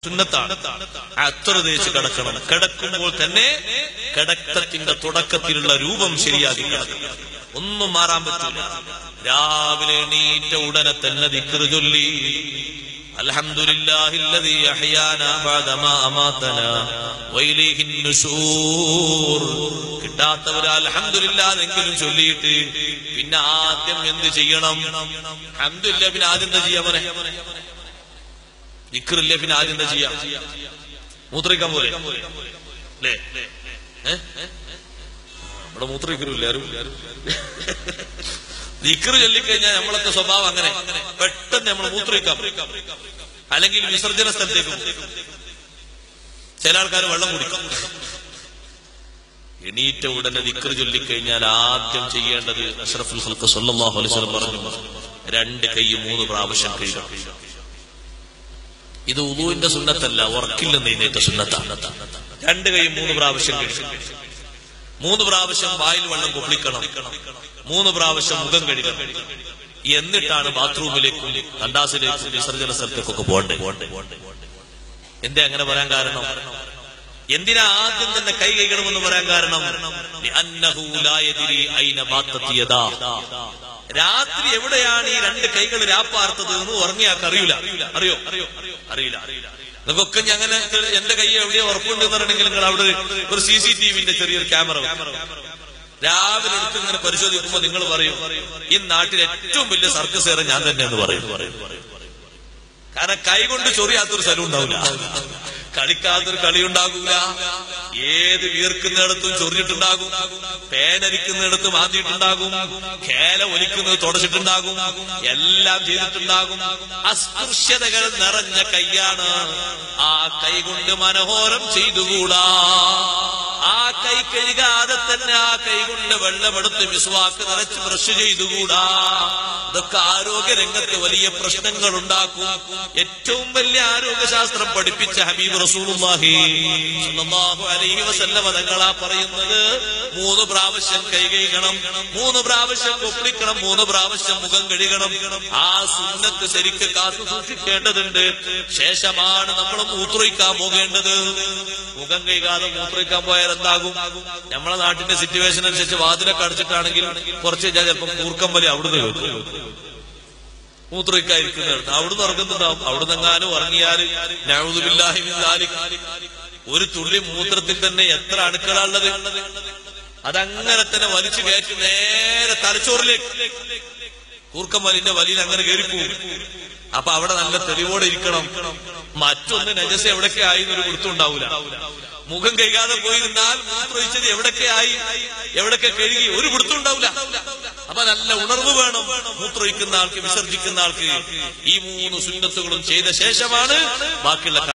സുന്നത്താണ് അത്ര തേച്ച് കിടക്കണം കിടക്കുമ്പോൾ തന്നെ കിടക്കത്തിന്റെ തുടക്കത്തിലുള്ള രൂപം ശരിയാക്കി കിടക്കണം ഒന്നും മാറാൻ പറ്റില്ല രാവിലെ എണീറ്റ ഉടനെ തന്നെ ദിക്റ് ചൊല്ലി അൽഹംദുലില്ലാഹില്ലദീ അഹ്യാനാ ബഅദമാ അമാതനാ വഇലൈഹിൻ നുശൂർ കിട്ടാത്തവർ അൽഹംദുലില്ലാഹെങ്കിലും ചൊല്ലിയിട്ട് പിന്നെ ആദ്യം എന്ത് ചെയ്യണം അൽഹംദുലില്ലാ പിന്നെ ആദ്യം എന്താ ചെയ്യാ പറയാ ദിക്റില്ല പിന്നെ ആദ്യം എന്താ ചെയ്യാ മൂത്രിക്കാൻ പോലെ അല്ലേ ഏ? ഇവിടെ മൂത്രിക്കറില്ല ആരും ദിക്റ് ചൊല്ലിക്കഴിഞ്ഞാൽ നമ്മളൊക്കെ സ്വഭാവം അങ്ങനെ പെട്ടെന്ന് നമ്മൾ മൂത്രിക്കാം അല്ലെങ്കിൽ വിസർജന സ്ഥലത്തേക്ക് പോകും. ചില ആൾക്കാർ വെള്ളം കുടിക്കും എണീറ്റ ഉടനെ ദിക്റ് ചൊല്ലിക്കഴിഞ്ഞാൽ ആദ്യം ചെയ്യേണ്ടത് അഷ്റഫുൽ ഖൽക്ക് സല്ലല്ലാഹു അലൈഹി വസല്ലം പറഞ്ഞു രണ്ട് കൈ മൂന്ന് പ്രാവശ്യം കഴുകണം ഇത് ഉദുവിന്റെ സുന്നത്തല്ല ഉറക്കിൽ നിന്ന് എഴുന്നേറ്റ സുന്നത്താണ് രണ്ട് കൈ മൂന്ന് പ്രാവശ്യം കഴുകണം മൂന്ന് പ്രാവശ്യം വായിൽ വെള്ളം കൊപ്പിളിക്കണം മൂന്ന് പ്രാവശ്യം മുഖം കഴുകണം എന്നിട്ടാണ് ബാത്റൂമിലേക്കും കണ്ടാസിലേക്കും വിസർജന സ്ഥലത്തേക്കൊക്കെ പോകണ്ടേ എന്തേ അങ്ങനെ പറയാൻ കാരണം എന്തിനാ ആദ്യം തന്നെ കൈ കൈകണമെന്ന് പറയാൻ കാരണം ലിഅന്നഹു ലാ യദ്രി ഐന ബാത്തത് യദാ. രാത്രി എവിടെയാണ് ഈ രണ്ട് കൈകൾ രാപ്പാർത്തത് എന്ന് ഉറങ്ങിയാക്ക് അറിയില്ല അറിയോ അറിയില്ല നിങ്ങൾക്കൊക്കെ ഞാൻ അങ്ങനെ എന്റെ കൈ എവിടെയോ ഉറപ്പുണ്ടെന്ന് പറയണമെങ്കിൽ നിങ്ങൾ അവിടെ ഒരു സി സി ടി വിന്റെ ചെറിയൊരു ക്യാമറ വെക്കും. രാവിലെ എടുത്ത് ഇങ്ങനെ പരിശോധിക്കുമ്പോൾ നിങ്ങൾ പറയും ഈ നാട്ടിൽ ഏറ്റവും വലിയ സർക്കസ് ഞാൻ തന്നെ എന്ന് പറയും കാരണം കൈ കൊണ്ട് ചൊറിയാത്തൊരു സ്ഥലം ഉണ്ടാവില്ല കളിക്കാത്തൊരു കളി ഉണ്ടാകൂല ഏത് വീർക്കുന്നിടത്തും ചൊറിഞ്ഞിട്ടുണ്ടാകും പേനരിക്കുന്നിടത്ത് മാന്തിയിട്ടുണ്ടാകും കേല ഒലിക്കുന്നത് തുടച്ചിട്ടുണ്ടാകും എല്ലാം ചെയ്തിട്ടുണ്ടാകും അസ്പൃശ്യതകൾ നിറഞ്ഞ കൈയാണ് ആ കൈ കൊണ്ട് മനോഹരം ചെയ്തുകൂടാ ആ കൈ കഴുകാതെ തന്നെ ആ കൈ കൊണ്ട് വെള്ളമെടുത്ത് വിശ്വാക്ക് നിറച്ച് ബ്രഷ് ചെയ്തുകൂടാ ഇതൊക്കെ ആരോഗ്യ രംഗത്ത് വലിയ പ്രശ്നങ്ങൾ ഉണ്ടാക്കും ഏറ്റവും വലിയ ആരോഗ്യശാസ്ത്രം പഠിപ്പിച്ച ഹബീബ് റസൂലുള്ളാഹി സ്വല്ലല്ലാഹു അലൈഹി വസല്ലമ തങ്ങളാ പറയുന്നത് മൂന്ന് പ്രാവശ്യം കൈ കഴുകണം മൂന്ന് പ്രാവശ്യം കൊപ്പിളിക്കണം മൂന്ന് പ്രാവശ്യം മുഖം കഴുകണം ആ സുന്നത്ത് ശരിക്ക് കാത്തു സൂക്ഷിക്കേണ്ടതുണ്ട് ശേഷമാണ് നമ്മൾ മൂത്രയിക്കാൻ പോകേണ്ടത് മുഖം കൈകാതെ മൂത്രയിക്കാൻ പോയാൽ എന്താകും നമ്മളെ നാട്ടിന്റെ സിറ്റുവേഷൻ അനുസരിച്ച് വാതിലൊക്കെ അടച്ചിട്ടാണെങ്കിൽ കുറച്ച് കഴിഞ്ഞാൽ ചിലപ്പോൾ കൂർക്കം വലി അവിടുന്ന് കേൾക്കും മൂത്രയിക്കാതിരിക്കുന്നിടത്ത് അവിടുന്ന് ഇറങ്ങുന്നുണ്ടാവും അവിടുന്ന് എങ്ങാനും ഇറങ്ങിയാൽ നഅൂദുബില്ലാഹി മിൻ ദാലിക്. ഒരു തുള്ളി മൂത്രത്തിൽ തന്നെ എത്ര അണുക്കളാണുള്ളത് അതങ്ങനെ തന്നെ വലിച്ചു കയറ്റി നേരെ തലച്ചോറിലേക്ക് കൂർക്കം വലിന്റെ വലിയിൽ അങ്ങനെ കയറിപ്പോവും അപ്പൊ അവിടെ നല്ല തെളിവോടെ ഇരിക്കണം മറ്റൊന്ന് നജസ എവിടൊക്കെ ആയി എന്നൊരു കൊടുത്തുണ്ടാവൂല മുഖം കൈകാതെ പോയി നിന്നാൽ മൂത്രമൊഴിച്ചത് എവിടൊക്കെ ആയി എവിടൊക്കെ കഴുകി ഒരു പിടുത്തം ഉണ്ടാവില്ല അപ്പൊ നല്ല ഉണർവ് വേണം മൂത്രമൊഴിക്കുന്ന ആൾക്ക് വിസർജിക്കുന്ന ആൾക്ക് ഈ മൂന്ന് സുന്നത്തുകളും ചെയ്ത ശേഷമാണ് ബാക്കിയുള്ള